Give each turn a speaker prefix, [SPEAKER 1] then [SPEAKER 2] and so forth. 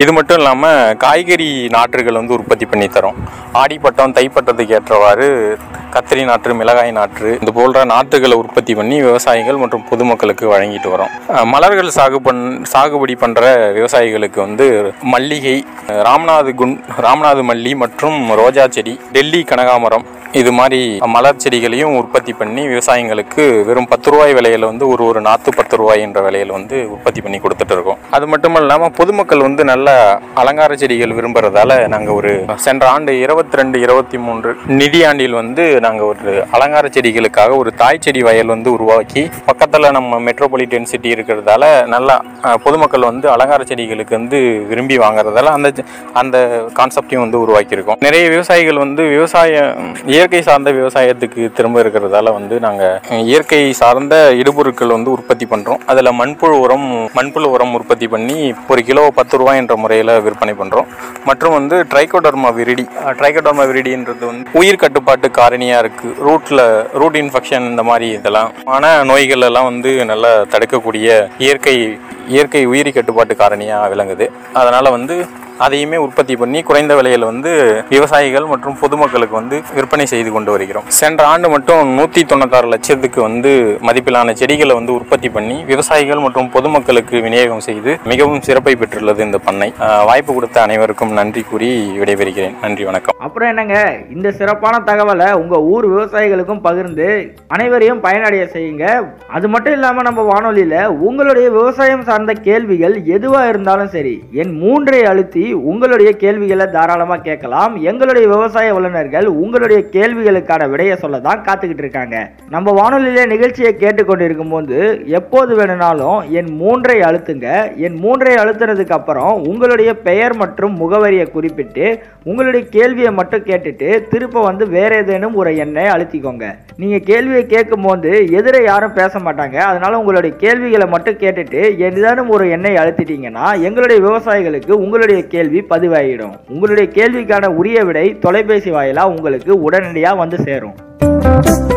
[SPEAKER 1] இது மட்டும் இல்லாமல் காய்கறி நாற்றுகள் வந்து உற்பத்தி பண்ணி தரோம் ஆடிப்பட்டம் தைப்பட்டத்துக்கு ஏற்றவாறு கத்திரி நாற்று மிளகாய் நாற்று இது போன்ற நாற்றுகளை உற்பத்தி பண்ணி விவசாயிகள் மற்றும் பொதுமக்களுக்கு வழங்கிட்டு வரோம் அஹ் மலர்கள் சாகு பண் சாகுபடி பண்ணுற விவசாயிகளுக்கு வந்து மல்லிகை அஹ் ராமநாது குண் ராமநாது மல்லி மற்றும் ரோஜா செடி டெல்லி கனகாமரம் இது மாதிரி மலர் செடிகளையும் உற்பத்தி பண்ணி விவசாயிங்களுக்கு வெறும் பத்து ரூபாய் விலையில வந்து ஒரு ஒரு நாற்று பத்து ரூபாய் என்ற விலையில வந்து உற்பத்தி பண்ணி கொடுத்துட்டு இருக்கோம் அது மட்டும் இல்லாமல் பொதுமக்கள் வந்து நல்ல அலங்கார செடிகள் விரும்புறதால நாங்கள் ஒரு சென்ற ஆண்டு இருபத்தி ரெண்டு இருபத்தி மூன்று நிதியாண்டில் வந்து நாங்கள் ஒரு அலங்கார செடிகளுக்காக ஒரு தாய் செடி வயல் வந்து உருவாக்கி பக்கத்தில் நம்ம மெட்ரோபாலிட்டன் சிட்டி இருக்கிறதால நல்லா அஹ், பொதுமக்கள் வந்து அலங்கார செடிகளுக்கு வந்து விரும்பி வாங்குறதால அந்த அந்த கான்செப்டையும் வந்து உருவாக்கியிருக்கோம் நிறைய விவசாயிகள் வந்து விவசாயம் இயற்கை சார்ந்த விவசாயத்துக்கு திரும்ப இருக்கிறதால வந்து நாங்கள் இயற்கை சார்ந்த இடுபொருட்கள் வந்து உற்பத்தி பண்ணுறோம் அதில் மண்புழு உரம் மண்புழு உரம் உற்பத்தி பண்ணி ஒரு கிலோ பத்து ரூபாய் என்ற முறையில் விற்பனை பண்ணுறோம் மற்றும் வந்து ட்ரைகோடர்மா விரிடி ட்ரைகோடர்மா விரிடின்றது வந்து உயிர் கட்டுப்பாட்டு காரணியாக இருக்குது ரூட்டில் ரூட் இன்ஃபெக்ஷன் இந்த மாதிரி இதெல்லாம் ஆனால் நோய்கள் எல்லாம் வந்து நல்லா தடுக்கக்கூடிய இயற்கை இயற்கை உயிரி கட்டுப்பாட்டு காரணியாக விளங்குது அதனால் வந்து அதையுமே உற்பத்தி பண்ணி குறைந்த விலையில் வந்து விவசாயிகள் மற்றும் பொதுமக்களுக்கு வந்து விற்பனை செய்து கொண்டு வருகிறோம் சென்ற ஆண்டு மட்டும் நூற்றி தொண்ணூத்தாறு லட்சத்துக்கு வந்து மதிப்பிலான செடிகளை வந்து உற்பத்தி பண்ணி விவசாயிகள் மற்றும் பொதுமக்களுக்கு விநியோகம் செய்து மிகவும் சிறப்பை பெற்றுள்ளது இந்த பண்ணை ஆஹ் வாய்ப்பு கொடுத்த அனைவருக்கும் நன்றி கூறி விடைபெறுகிறேன் நன்றி வணக்கம்
[SPEAKER 2] அப்புறம் என்னங்க இந்த சிறப்பான தகவலை உங்க ஊர் விவசாயிகளுக்கும் பகிர்ந்து அனைவரையும் பயனடைய செய்யுங்க அது மட்டும் இல்லாம நம்ம வானொலியில உங்களுடைய விவசாயம் சார்ந்த கேள்விகள் எதுவா இருந்தாலும் சரி என் மூன்றை அழுத்தி உங்களுடைய கேள்விகளை தாராளமா கேட்கலாம் எங்களுடைய விவசாய வல்லுநர்கள் உங்களுடைய கேள்விகளுக்கான விடையை சொல்ல தான் காத்துக்கிட்டு இருக்காங்க நம்ம வானொலியில நிகழ்ச்சியை கேட்டுக்கொண்டு இருக்கும்போது எப்போது வேணும்னாலும் என் மூன்றை அழுத்துங்க என் மூன்றை அழுத்துறதுக்கு அப்புறம் உங்களுடைய பெயர் மற்றும் முகவரியை குறிப்பிட்டு உங்களுடைய கேள்வியை மட்டும் கேட்டுட்டு திருப்ப வந்து வேற ஏதேனும் ஒரு எண்ணை அழுத்திக்கோங்க நீங்க கேள்வியை கேட்கும்போது எதிர யாரும் பேச மாட்டாங்க அதனால உங்களுடைய கேள்விகளை மட்டும் கேட்டுட்டு ஏதேனும் ஒரு எண்ணை அழுத்திட்டீங்கன்னா எங்களுடைய விவசாயிகளுக்கு உங்களுடைய கேள்வி பதிவாகிடும் உங்களுடைய கேள்விக்கான உரிய விடை தொலைபேசி வாயிலா உங்களுக்கு உடனடியாக வந்து சேரும்